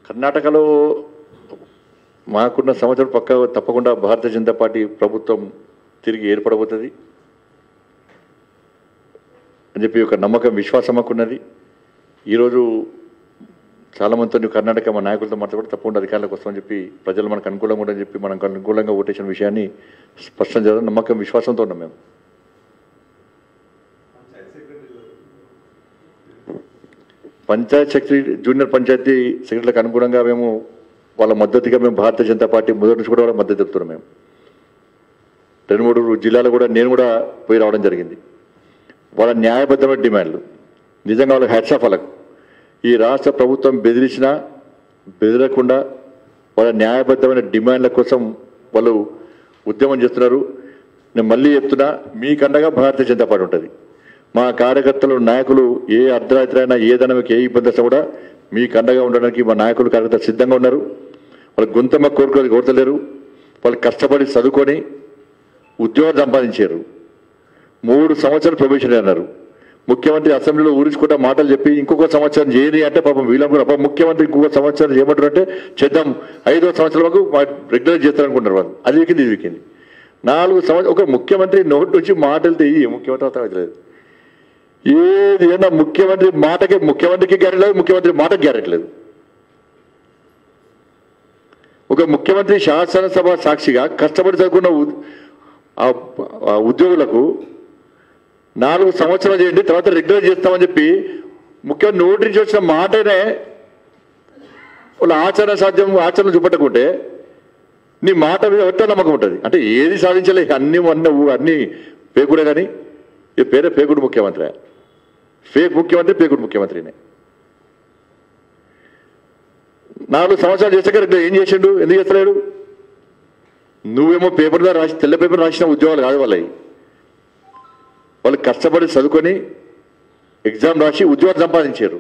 కర్ణాటకలో మాకున్న సంవత్సరం పక్క తప్పకుండా భారతీయ జనతా పార్టీ ప్రభుత్వం తిరిగి ఏర్పడబోతుంది అని చెప్పి ఒక నమ్మకం విశ్వాసం మాకున్నది ఈరోజు చాలా మందితో కర్ణాటక మా నాయకులతో మాట్లాడి తప్పకుండా అధికారులకు వస్తామని చెప్పి ప్రజలు మనకు అనుకూలంగా ఉండని చెప్పి మనకు అనుకూలంగా ఓటేసిన విషయాన్ని స్పష్టం చేయడం నమ్మకం విశ్వాసంతో ఉన్నాం మేము పంచాయత్ సెక్రటరీ జూనియర్ పంచాయతీ సెక్రటరీలకు అనుగుణంగా మేము వాళ్ళ మద్దతుగా మేము భారతీయ జనతా పార్టీ మొదటి నుంచి కూడా వాళ్ళ మద్దతు చెప్తున్నాం మేము రెండు మూడు జిల్లాలో కూడా నేను కూడా పోయి రావడం జరిగింది వాళ్ళ న్యాయబద్ధమైన డిమాండ్లు నిజంగా వాళ్ళకి హ్యాట్స్ ఆఫ్ వాళ్ళకు ఈ రాష్ట్ర ప్రభుత్వం బెదిరించినా బెదిరకుండా వాళ్ళ న్యాయబద్ధమైన డిమాండ్ల కోసం వాళ్ళు ఉద్యమం చేస్తున్నారు నేను మళ్ళీ చెప్తున్నా మీకండగా భారతీయ జనతా పార్టీ ఉంటుంది మా కార్యకర్తలు నాయకులు ఏ అర్ధరాత్రి అయినా ఏదైనా మీకు ఏ ఇబ్బంది వస్తే కూడా మీకు అండగా ఉండడానికి మా నాయకులు కార్యకర్తలు సిద్ధంగా ఉన్నారు వాళ్ళు గొంతమ్మ కోరుకోవాలి కోరతలేరు వాళ్ళు కష్టపడి చదువుకొని ఉద్యోగం సంపాదించారు మూడు సంవత్సరాలు ప్రొబేషన్ అన్నారు ముఖ్యమంత్రి అసెంబ్లీలో ఊరించుకుంటా మాటలు చెప్పి ఇంకొక సంవత్సరం చేయని అంటే పాపం వీళ్ళం కూడా పాపం ముఖ్యమంత్రి ఇంకొక సంవత్సరం చేయమంటారు అంటే చేద్దాం ఐదో సంవత్సరం వరకు రెగ్యులర్ చేస్తారనుకుంటారు వాళ్ళు అది వీకింది ఇది వీకింది నాలుగు సంవత్సరం ఒక ముఖ్యమంత్రి నోటి నుంచి మాటలు తీయి ముఖ్యమంత్రి అర్థమవుతలేదు ఏది ఏదన్నా ముఖ్యమంత్రి మాటకి ముఖ్యమంత్రికి గ్యారెంటీ లేదు ముఖ్యమంత్రి మాటకి గ్యారెంటీ లేదు ఒక ముఖ్యమంత్రి శాసనసభ సాక్షిగా కష్టపడి చదువుకున్న ఉ- ఆ ఆ ఉద్యోగులకు నాలుగు సంవత్సరాలు చేయండి తర్వాత రెగ్యులర్ చేస్తామని చెప్పి ముఖ్యమంత్రి నోటి నుంచి వచ్చిన మాటనే వాళ్ళ ఆచరణ సాధ్యం ఆచరణ చూపెట్టకుంటే నీ మాట మీద ఒట్ట నమ్మకం ఉంటుంది అంటే ఏది సాధించలే అన్ని అన్న అన్ని పేకుడే కానీ ఈ పేరే పేకుడు ముఖ్యమంత్రి ఫేక్ ముఖ్యమంత్రి పేకుడు ముఖ్యమంత్రినే నాలుగు సంవత్సరాలు చేసాక రెగ్యులర్ ఏం చేసిండు ఎందుకు చేస్తలేడు నువ్వేమో పేపర్ మీద రాసి తెల్ల పేపర్ రాసిన ఉద్యోగాలు కాదు వాళ్ళవి వాళ్ళు కష్టపడి చదువుకొని ఎగ్జామ్ రాసి ఉద్యోగాలు సంపాదించారు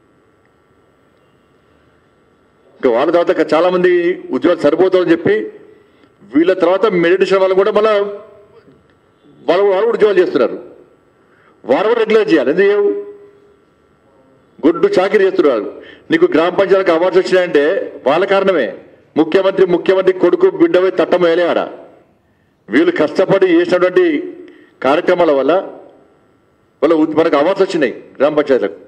ఇంకా వాళ్ళ తర్వాత ఇంకా చాలా మంది ఉద్యోగాలు సరిపోతామని చెప్పి వీళ్ళ తర్వాత మెడిటేషన్ వాళ్ళు కూడా మళ్ళీ వాళ్ళు వాళ్ళు కూడా ఉద్యోగాలు చేస్తున్నారు వారు కూడా రెగ్యులర్ చేయాలి ఎందుకు చేయవు గుడ్డు చాకిరి చేస్తున్నారు నీకు గ్రామ పంచాయతీకి అవార్డ్స్ వచ్చినాయంటే వాళ్ళ కారణమే ముఖ్యమంత్రి ముఖ్యమంత్రి కొడుకు బిడ్డపై తట్టం వేలే ఆడ వీళ్ళు కష్టపడి చేసినటువంటి కార్యక్రమాల వల్ల వాళ్ళ ఉద్- మనకు అవార్డ్స్ వచ్చినాయి గ్రామ పంచాయతీలకు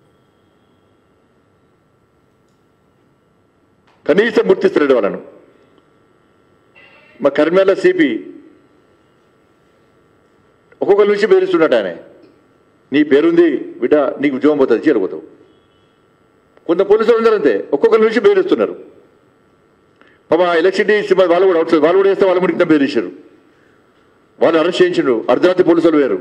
కనీసం గుర్తిస్తున్నాడు వాళ్ళను మా కర్మేల సిపి ఒక్కొక్కరి నుంచి బెదిరిస్తున్నాడు ఆయన నీ పేరుంది బిడ్డ నీకు ఉద్యోగం పోతుంది చేరిపోతావు కొంత పోలీసులు ఉన్నారు అంతే ఒక్కొక్కరి నుంచి బెదిరిస్తున్నారు పాప ఎలక్ట్రిసిటీ సిబ్బంది వాళ్ళు కూడా అవుట్ వాళ్ళు కూడా వేస్తే వాళ్ళ ముడికి బెదిరించారు వాళ్ళు అరెస్ట్ చేయించారు అర్ధరాత్రి పోలీసులు వేరు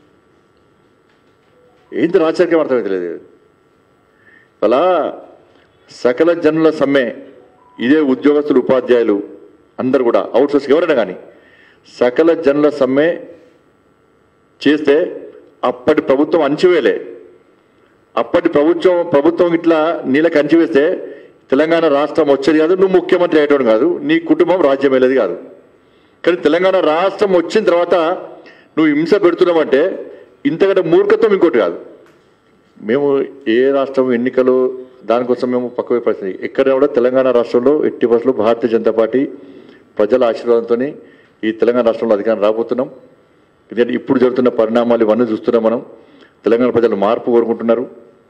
ఏంటి రాచరికం అర్థమైతలేదు అలా సకల జనుల సమ్మె ఇదే ఉద్యోగస్తులు ఉపాధ్యాయులు అందరు కూడా అవుట్ సోర్స్ ఎవరైనా కానీ సకల జనుల సమ్మె చేస్తే అప్పటి ప్రభుత్వం అంచివేలే అప్పటి ప్రభుత్వం ప్రభుత్వం ఇట్లా నీళ్ళకి అంచివేస్తే తెలంగాణ రాష్ట్రం వచ్చేది కాదు నువ్వు ముఖ్యమంత్రి అయ్యేటోడు కాదు నీ కుటుంబం రాజ్యం వెళ్ళేది కాదు కానీ తెలంగాణ రాష్ట్రం వచ్చిన తర్వాత నువ్వు హింస పెడుతున్నావంటే ఇంతకంటే మూర్ఖత్వం ఇంకోటి కాదు మేము ఏ రాష్ట్రం ఎన్నికలు దానికోసం మేము పక్కవే పరిస్థితి ఎక్కడ కూడా తెలంగాణ రాష్ట్రంలో ఎట్టి బస్సులు భారతీయ జనతా పార్టీ ప్రజల ఆశీర్వాదంతో ఈ తెలంగాణ రాష్ట్రంలో అధికారం రాబోతున్నాం ఎందుకంటే ఇప్పుడు జరుగుతున్న పరిణామాలు ఇవన్నీ చూస్తున్నాం మనం తెలంగాణ ప్రజలు మార్పు కోరుకుంటున్నారు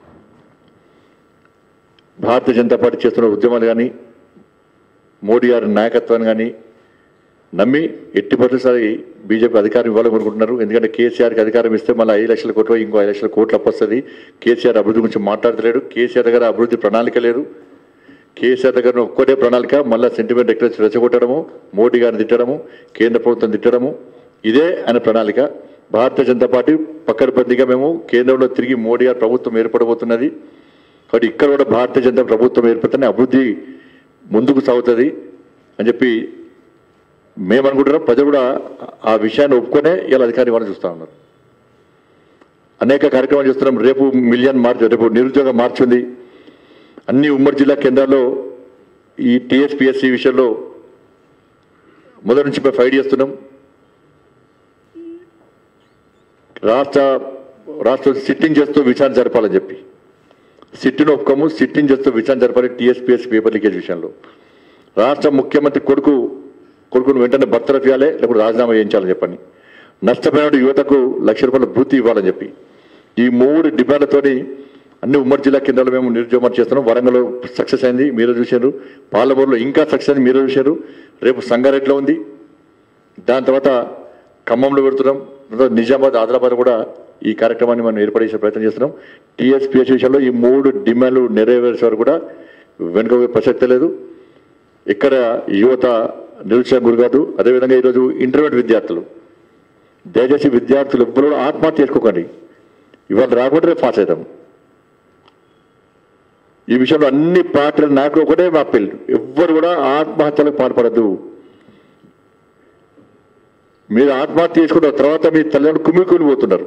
భారతీయ జనతా పార్టీ చేస్తున్న ఉద్యమాలు కానీ మోడీ గారి నాయకత్వాన్ని కానీ నమ్మి ఎట్టి పరిస్థితి బీజేపీ అధికారం ఇవ్వాలని కోరుకుంటున్నారు ఎందుకంటే కేసీఆర్కి అధికారం ఇస్తే మళ్ళీ ఐదు లక్షల కోట్లు ఇంకో ఐదు లక్షల కోట్లు అప్పొస్తుంది కేసీఆర్ అభివృద్ధి గురించి మాట్లాడతలేడు కేసీఆర్ దగ్గర అభివృద్ధి ప్రణాళిక లేదు కేసీఆర్ దగ్గర ఒక్కటే ప్రణాళిక మళ్ళీ సెంటిమెంట్ ఎక్కడ రెచ్చగొట్టడము మోడీ గారిని తిట్టడము కేంద్ర ప్రభుత్వం తిట్టడము ఇదే ఆయన ప్రణాళిక భారతీయ జనతా పార్టీ పక్కడబందీగా మేము కేంద్రంలో తిరిగి మోడీ గారి ప్రభుత్వం ఏర్పడబోతున్నది కాబట్టి ఇక్కడ కూడా భారతీయ జనతా ప్రభుత్వం ఏర్పడితేనే అభివృద్ధి ముందుకు సాగుతుంది అని చెప్పి మేము అనుకుంటున్నాం ప్రజలు కూడా ఆ విషయాన్ని ఒప్పుకొనే ఇలా అధికారి వాళ్ళు చూస్తూ ఉన్నారు అనేక కార్యక్రమాలు చేస్తున్నాం రేపు మిలియన్ మార్చ్ రేపు నిరుద్యోగ మార్చ్ ఉంది అన్ని ఉమ్మడి జిల్లా కేంద్రాల్లో ఈ టీఎస్పిఎస్సి విషయంలో మొదటి నుంచి మేము ఫైట్ చేస్తున్నాం రాష్ట్ర రాష్ట్ర సిట్టింగ్ చేస్తూ విచారణ జరపాలని చెప్పి సిట్టిని ఒప్పుకోము సిట్టిని చేస్తూ విచారణ జరపాలి టీఎస్పీఎస్ పేపర్ లీకేజ్ విషయంలో రాష్ట్ర ముఖ్యమంత్రి కొడుకు కొడుకును వెంటనే బర్తరఫ్ ఇవ్వాలి లేకపోతే రాజీనామా చేయించాలని చెప్పండి నష్టపోయిన యువతకు లక్ష రూపాయల భూతి ఇవ్వాలని చెప్పి ఈ మూడు డిమాండ్లతోని అన్ని ఉమ్మడి జిల్లా కేంద్రాలు మేము నిరుద్యోగం చేస్తున్నాం వరంగల్లో సక్సెస్ అయింది మీరే చూశారు పాలమూరులో ఇంకా సక్సెస్ అయింది మీరే చూశారు రేపు సంగారెడ్డిలో ఉంది దాని తర్వాత ఖమ్మంలో పెడుతున్నాం తర్వాత నిజామాబాద్ ఆదిలాబాద్ కూడా ఈ కార్యక్రమాన్ని మనం ఏర్పడేసే ప్రయత్నం చేస్తున్నాం టీఎస్పీఎస్ విషయంలో ఈ మూడు డిమాండ్లు నెరవేర్చే వరకు కూడా వెనుక ప్రసక్తే లేదు ఇక్కడ యువత నిరుత్సాహం గురి కాదు అదేవిధంగా ఈరోజు ఇంటర్మీడియట్ విద్యార్థులు దయచేసి విద్యార్థులు ఎవ్వరు కూడా ఆత్మహత్య చేసుకోకండి ఇవాళ రాకుండా రేపు పాస్ అవుతాం ఈ విషయంలో అన్ని పార్టీల నాయకులు ఒకటే మా పిల్లలు ఎవ్వరు కూడా ఆత్మహత్యలకు పాల్పడద్దు మీరు ఆత్మహత్య చేసుకున్న తర్వాత మీ తల్లిదండ్రులు కుమికుని పోతున్నారు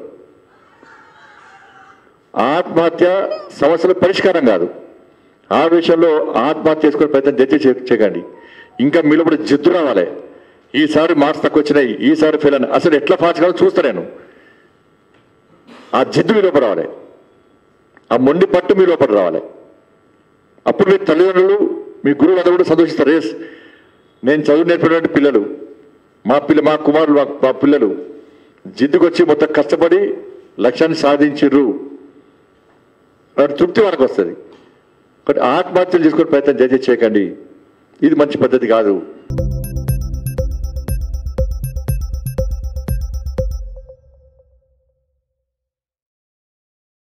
ఆత్మహత్య సమస్యల పరిష్కారం కాదు ఆ విషయంలో ఆత్మహత్య చేసుకునే ప్రయత్నం దయచేసి చే- చేయకండి ఇంకా మీలో కూడా జిద్దు రావాలి ఈసారి మార్క్స్ తక్కువ వచ్చినాయి ఈసారి ఫెయిల్ అని అసలు ఎట్లా పాస్ కావాలో చూస్తా నేను ఆ జిద్దు మీ లోపల రావాలి ఆ మొండి పట్టు మీ లోపల రావాలి అప్పుడు మీ తల్లిదండ్రులు మీ గురువు అందరూ కూడా సంతోషిస్తారు ఎస్ నేను చదువు నేర్పినటువంటి పిల్లలు మా పిల్ల మా కుమారులు మా మా పిల్లలు జిద్దుకొచ్చి మొత్తం కష్టపడి లక్ష్యాన్ని సాధించిర్రు వాటి తృప్తి వరకు వస్తుంది కాబట్టి ఆత్మహత్యలు చేసుకునే ప్రయత్నం దయచేసి చేయకండి ఇది మంచి పద్ధతి కాదు